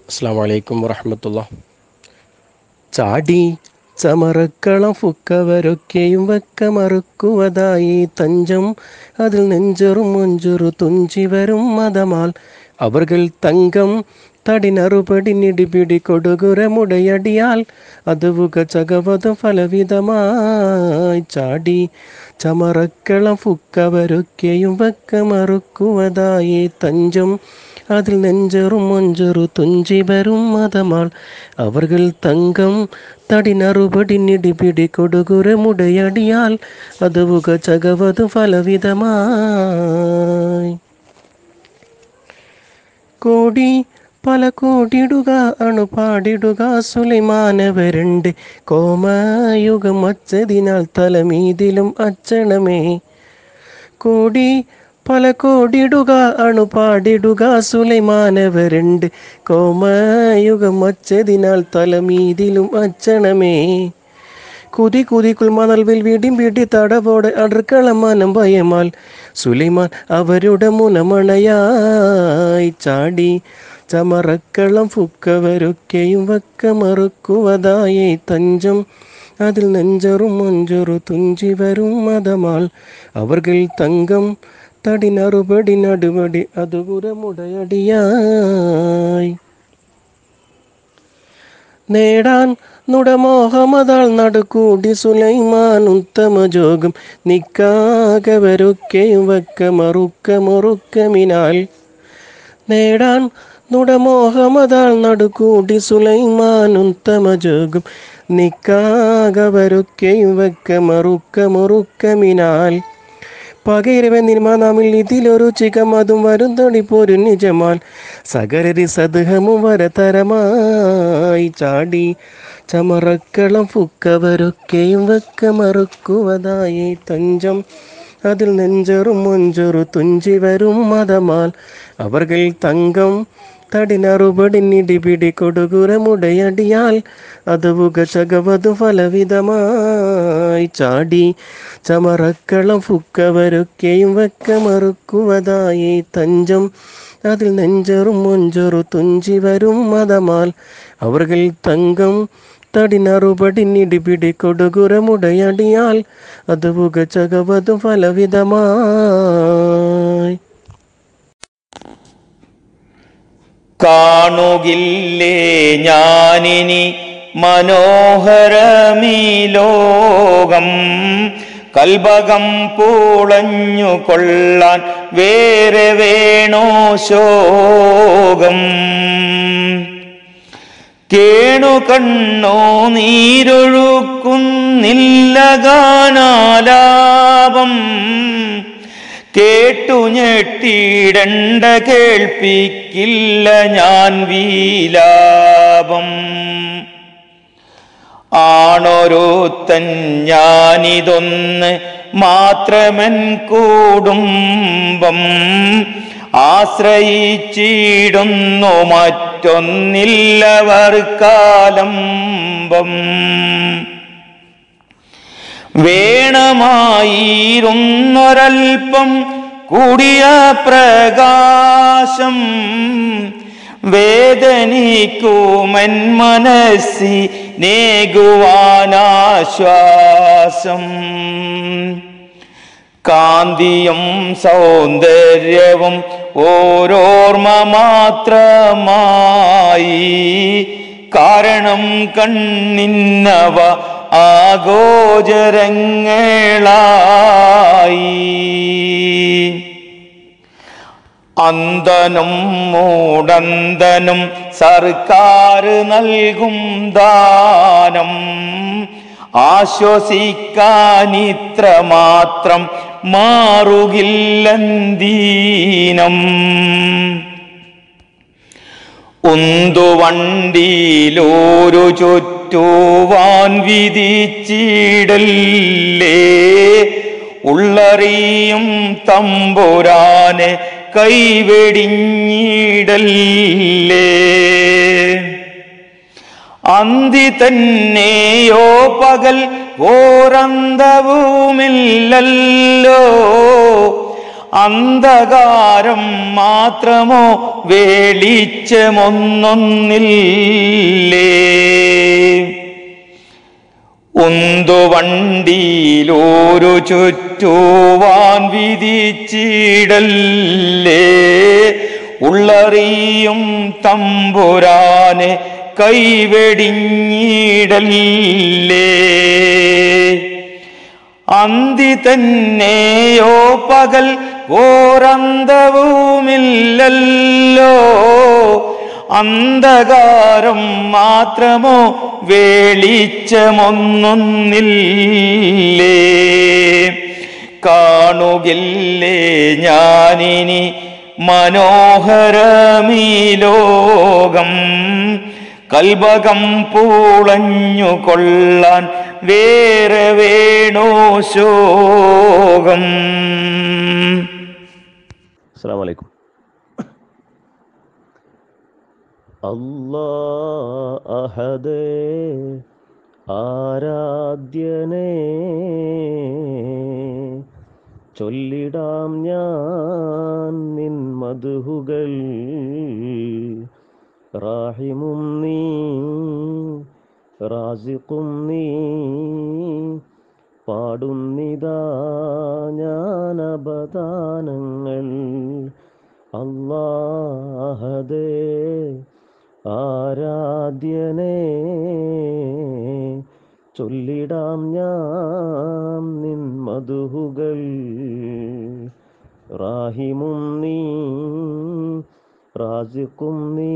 അസ്സാം വലൈക്കും വറഹമത്തുള്ള ചാടി ചമറക്കളം ഫുക്കവരൊക്കെയും വെക്ക മറുക്കുവതായി തഞ്ചം അതിൽ നെഞ്ചെറും മൊഞ്ചുറു തുഞ്ചി വരും മതമാൽ അവർകൾ തങ്കം തടിനറുപടി നിടിപിടി കൊടുകുരമുടയടിയാൽ അതുവുക ചകവതും ഫലവിധമായി ചാടി ചമറക്കളം ഫുക്കവരൊക്കെയും വെക്ക മറുക്കുവതായി തഞ്ചം അതിൽ നെഞ്ചെറും മൊഞ്ചെറു തുഞ്ചി വരും മതമാൾ അവർകൾ തങ്കം തടിനറുപടി നിടിപിടി കൊടുകുരമുടയടിയാൽ അതുവുക ചകവതു ഫലവിധമായി കോടി പല കോടിടുക അണുപാടിടുക സുലൈമാനവരുണ്ട് കോമയുഗം അച്ചതിനാൽ തലമീതിലും അച്ചണമേ കോടി പല കോടിടുക അണുപാടിടുക സുലൈമാനവരുണ്ട് കോമയുഗം അച്ചതിനാൽ തലമീതിലും അച്ചണമേ കുതി കുതിക്കുൾ മണൽവിൽ വീടിം വീടി തടവോടെ അടുക്കള മനം ഭയമാൽ സുലൈമാൻ അവരുടെ മുനമണയായി ചാടി ചമറക്കളം ഫുക്കവരൊക്കെയും വക്ക മറുക്കുവതായി തഞ്ചം അതിൽ നെഞ്ചറും മൊഞ്ചൊറു തുഞ്ചി വരും മതമാൾ അവർകൾ തങ്കം തടിനറുപടി നടുവടി അതുപുരമുടയടിയായി നേടാൻ നുടമോഹമതാൾ നടുക്കൂടി സുലൈമാൻ ഉത്തമ ജോഗം നിക്കാകവരൊക്കെയും വക്ക മറുക്ക മുറുക്കമിനാൽ നേടാൻ നുടമോഹമതാൾ നടുക്കൂടി സുലൈമാൻ ഉത്തമ ജോഗം നിക്കാകവരൊക്കെയും വക്ക മറുക്ക മുറുക്കമിനാൽ പകരവൻ നിർമ്മാണമിൽ ഇതിലൊരു ചികം അതും വരുന്നടി പോരു നിജമാൽ സകരരി സദ്ഹമും വരതരമായി ചാടി ചമറക്കളം ഫുക്കവരൊക്കെയും വെക്ക മറുക്കുവതായി തഞ്ചം അതിൽ നെഞ്ചറും മൊഞ്ചൊറു തുഞ്ചി വരും മതമാൽ അവർകൾ തങ്കം തടിനറുപടി നിടിപിടി കൊടുകുരമുടയടിയാൽ അതുവുക ചകവതു ഫലവിധമായി ചാടി ചമറക്കളം ഫുക്കവരൊക്കെയും വെക്ക മറുക്കുവതായി തഞ്ചം അതിൽ നെഞ്ചറും മൊഞ്ചൊറു തുഞ്ചി വരും മതമാൽ അവർകൾ തങ്കം തടിനറുപടി നിടിപിടി കൊടുകുരമുടയടിയാൽ അതുവുക ചകവതു ഫലവിധമായി കാണുകില്ലേ ഞാനിനി മനോഹരമീ ലോകം കൽഭകം പൂളഞ്ഞു കൊള്ളാൻ വേറെ വേണോ ശോകം കേണു കണ്ണോ നീരൊഴുക്കുന്നില്ല ഗാനാലാപം കേട്ടു ഞെട്ടിടണ്ട കേൾപ്പിക്കില്ല ഞാൻ വീലാപം ആണൊരുത്തൻ ഞാനിതൊന്ന് മാത്രമൻ കൂടുംബം ആശ്രയിച്ചിടുന്നു മറ്റൊന്നില്ലവർ കാലംബം വേണമായിരുന്നൊരൽപ്പം കൂടിയ പ്രകാശം വേദനിക്കുമൻ മനസ്സി നേകുവാനാശ്വാസം കാന്തിയും സൗന്ദര്യവും ഓരോർമ്മ മാത്രമായി കാരണം കണ്ണിന്നവ ആഗോചരങ്ങളായി അന്തനും മൂടന്തനും സർക്കാർ നൽകും ദാനം ആശ്വസിക്കാനിത്ര മാത്രം മാറുകില്ലന്തീനം ഉന്തുവണ്ടിയിലൊരു ചുറ്റുവാൻ വിധിച്ചിടല്ലേ ഉള്ളറിയും തമ്പുരാനെ കൈവെടിഞ്ഞിടല്ലേ അന്തി തന്നെയോ പകൽ ഓരന്തവുമില്ലല്ലോ അന്ധകാരം മാത്രമോ വേളിച്ചമൊന്നൊന്നില്ലേ ഉന്തുവണ്ടിയിലൊരു ചുറ്റുവാൻ വിധിച്ചിടല്ലേ ഉള്ളറിയും തമ്പുരാനെ കൈവെടിഞ്ഞിടല്ലേ അന്തി തന്നെയോ പകൽ ഓരന്തവുമില്ലല്ലോ അന്ധകാരം മാത്രമോ വേളിച്ചമൊന്നൊന്നില്ലേ കാണുകില്ലേ ഞാനിനി മനോഹരമീ ലോകം കൽബകം പൂളഞ്ഞു കൊള്ളാൻ വേറെ വേണോ ശോകം അസ്സാം വലൈക്കും അല്ലാ അഹദേ ആരാധ്യനേ ചൊല്ലിടാം ഞാൻ നിൻ മധുഹുകൾ റാഹിമും നീ റാസിഖും നീ പാടുന്നിതാ ഞാനപദാനങ്ങൾ അല്ലാഹദേ ആരാധ്യനേ ചൊല്ലിടാം ഞാൻ നിൻ മധുഹുകൾ റാഹിമും നീ റാസിഖും നീ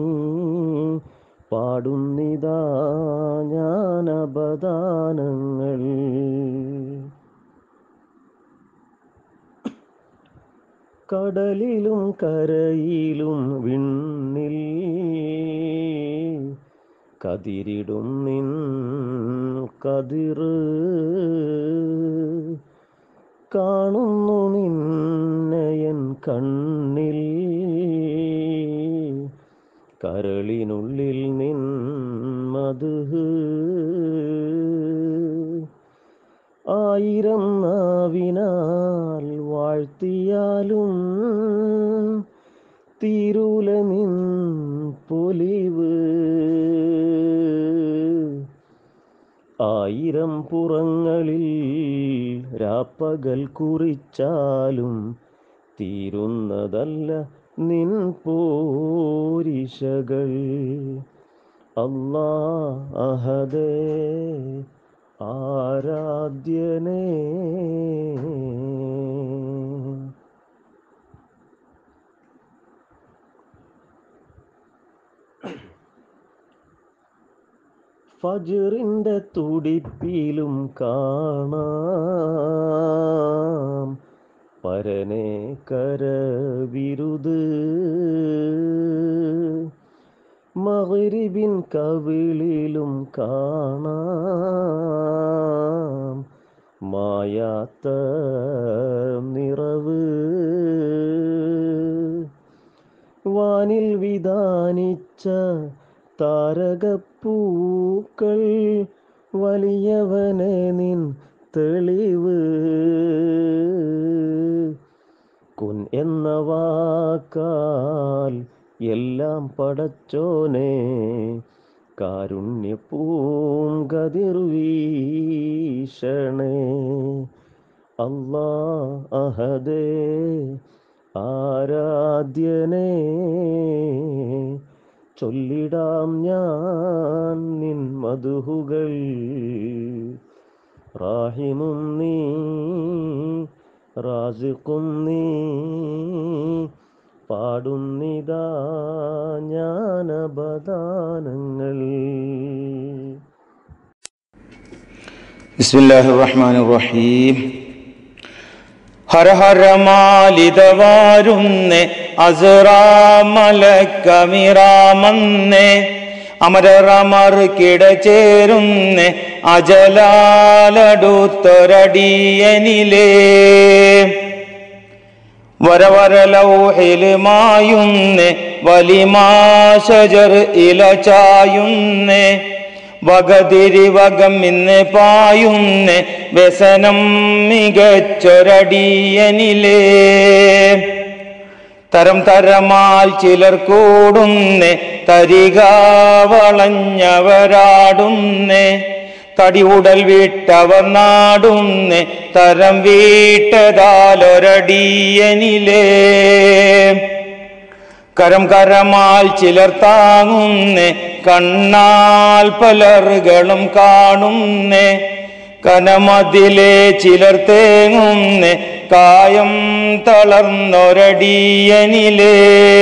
പാടുന്നിതാ ഞാനപദാനങ്ങൾ കടലിലും കരയിലും വിണ്ണിൽ കതിരിടും നിൻ കതിറ് കാണുന്നു നിന്നയൻ കണ്ണിൽ കരളിനുള്ളിൽ നിൻ മധു ആയിരം നാവിനാൽ വാഴ്ത്തിയാലും തീരൂല നിൻ പൊലിവ് ആയിരം പുറങ്ങളിൽ രാപ്പകൽ കുറിച്ചാലും തീരുന്നതല്ല നിൻ പോരിശകൾ അല്ലാ അഹദേ ആരാധ്യനേ ഫജറിൻ്റെ തുടിപ്പിലും കാണാം പരനെ കരവിരുത് മകരിബിൻ കവിളിലും കാണാം മായാത്ത നിറവ് വാനിൽ വിധാനിച്ച താരകപ്പൂക്കൾ വലിയവനെ നിൻ തെളിവ് കുൻ എന്ന വാക്കാൽ എല്ലാം പടച്ചോനെ കാരുണ്യപൂങ്കതിർവീഷണേ അല്ലാ അഹദേ ആരാധ്യനേ ചൊല്ലിടാം ഞാൻ നിൻ മധുഹുകൾ റാഹിമും നീ റാസിഖും നീ പാടുന്നിതാ ജ്ഞാനബദാനങ്ങൾ ബിസ്മില്ലാഹിർ റഹ്മാനിർ റഹീം ഹര ഹര മാലിതവാരുന്നെ അസുറാമലക്കമിറാമന്നെ അമരറമർ കിട ചേരുന്നെ അജലാലടുത്തൊരടിയനിലേ വരവരലൗഹിൽ മായുന്നെ വലിമാശജർ ഇല ചായുന്നെ വകതിരിവകം ഇന്ന് പായുന്നേ വ്യസനം മികച്ചൊരടിയനിലേ തരം തരമാൽ ചിലർ കൂടുന്നേ തരിക വളഞ്ഞവരാടുന്നേ തടി ഉടൽ വിട്ടവർ നാടുന്നേ തരം വീട്ടതാലൊരടിയനിലേ കരം കരമാൽ ചിലർ താങ്ങുന്നേ കണ്ണാൽ പലറുകളും കാണുന്നേ കനമതിലെ ചിലർ തേങ്ങുന്നേ കായം തളർന്നൊരടിയനിലേ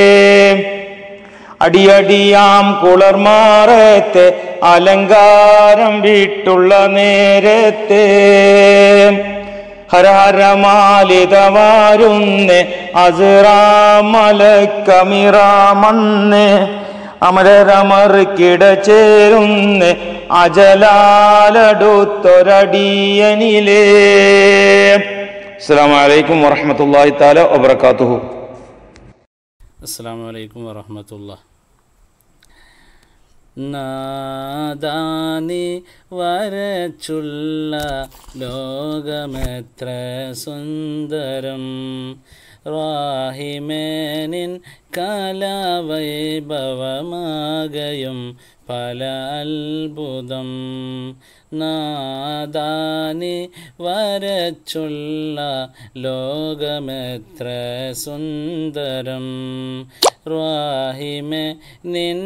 അടിയടിയാം കുളർമാറത്തെ അലങ്കാരം വിട്ടുള്ള നേരത്തെ ഹരഹരമാലിതവാരുന്നേ അസുറാമലക്കമിറാമന്നേ അമരരമർക്കിട ചേരുന്നേ അജലാലടുത്തൊരടിയനിലേ അസ്സാം വലൈക്കും വറഹമത്തല്ലാഹി താല വബർക്കാത്തുഹു അസ്സാം വലൈക്കും വറഹമത്തുള്ള നാദാനി വരച്ചുള്ള ലോകമെത്ര സുന്ദരം റാഹിമേനിൻ കലാവൈഭവമാകയും പല അത്ഭുതം നാദാനി വരച്ചുള്ള ലോകമെത്ര സുന്ദരം റാഹിമെ നിൻ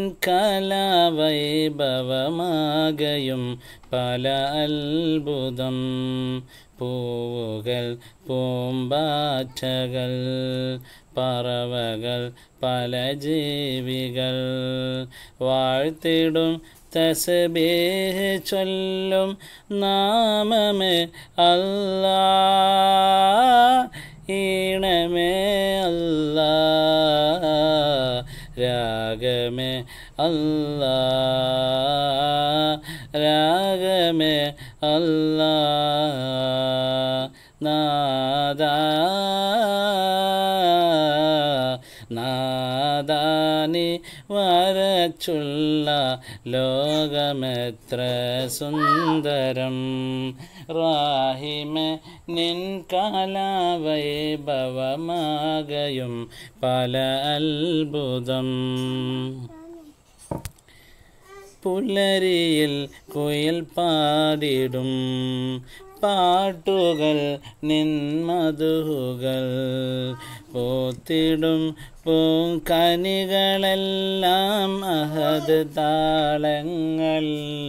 കലാവൈഭവമാകയും പല അത്ഭുതം പൂവുകൾ പൂമ്പാറ്റകൾ പറവകൾ പല ജീവികൾ വാഴ്ത്തിടും തസ്ബീഹ് ചൊല്ലും നാമമേ അല്ലാ ഈണമേ അല്ലാ രാഗമേ അല്ലാ രാഗമേ അല്ലാ നാദാ നാദാനി വരച്ചുള്ള ലോകമെത്ര സുന്ദരം റാഹിമെ നിൻ കലാവൈഭവമാകയും പല അത്ഭുതം പുലരിയിൽ കുയിൽ പാടിടും പാട്ടുകൾ നിന്മധുകൾ പോത്തിടും പൂങ്കനികളെല്ലാം അഹദ് താളങ്ങൾ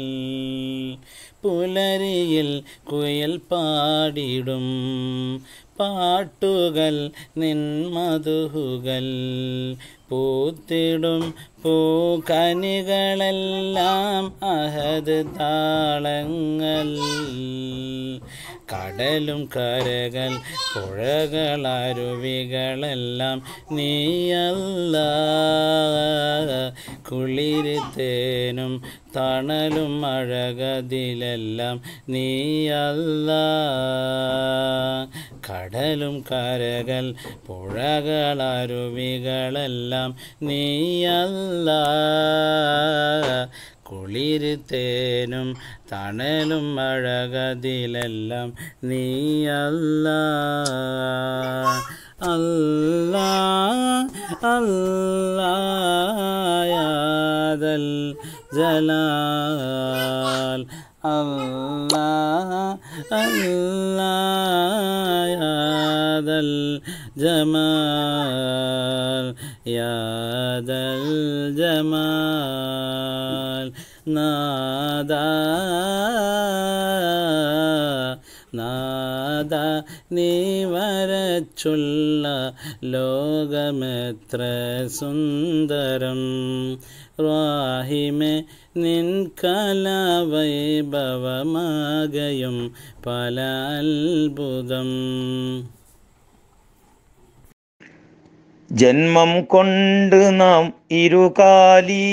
പുലരിയിൽ കുയിൽ പാടിടും പാട്ടുകൾ നിന്മധുകൾ പൂത്തിടും പൂക്കനികളെല്ലാം അഹദ് താളങ്ങൾ കടലും കരകൾ പുഴകൾ അരുവികളെല്ലാം നീയല്ല കുളിരുത്തേനും തണലും അഴകതിലെല്ലാം നീയല്ല കടലും കരകൾ പുഴകൾ അരുവികളെല്ലാം നീയല്ല കുളിരുത്തേനും തണലും അഴകതിലെല്ലാം നീയല്ല അല്ലാ അല്ലായാതൽ ജലാൽ അല്ലാ അല്ലായാതൽ ജമാൽ യാദൽ ജമാൽ നാദാ നാദ നീ വരച്ചുള്ള ലോകമെത്ര സുന്ദരം റാഹിമെ നിൻ കലാവൈഭവമാകയും പല അത്ഭുതം ജന്മം കൊണ്ട് നാം ഇരുകാലി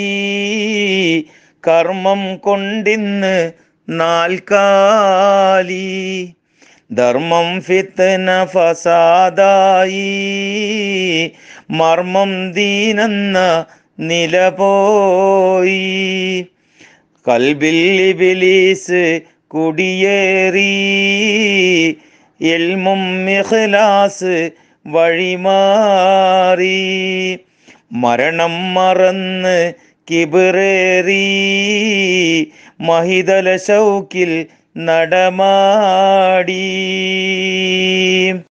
കർമ്മം കൊണ്ടിന്ന് നാൽക്കാലി ധർമ്മം ഫിത്തന ഫസാദായി മർമ്മം ദീനെന്ന നില പോയി കൽബിൽ ഇബിലീസ് കുടിയേറി എൽമും ഇഖ്ലാസ് വഴിമാറി മരണം മറന്ന് കിബിറേറി മഹിതല ശൗക്കിൽ നടമാടി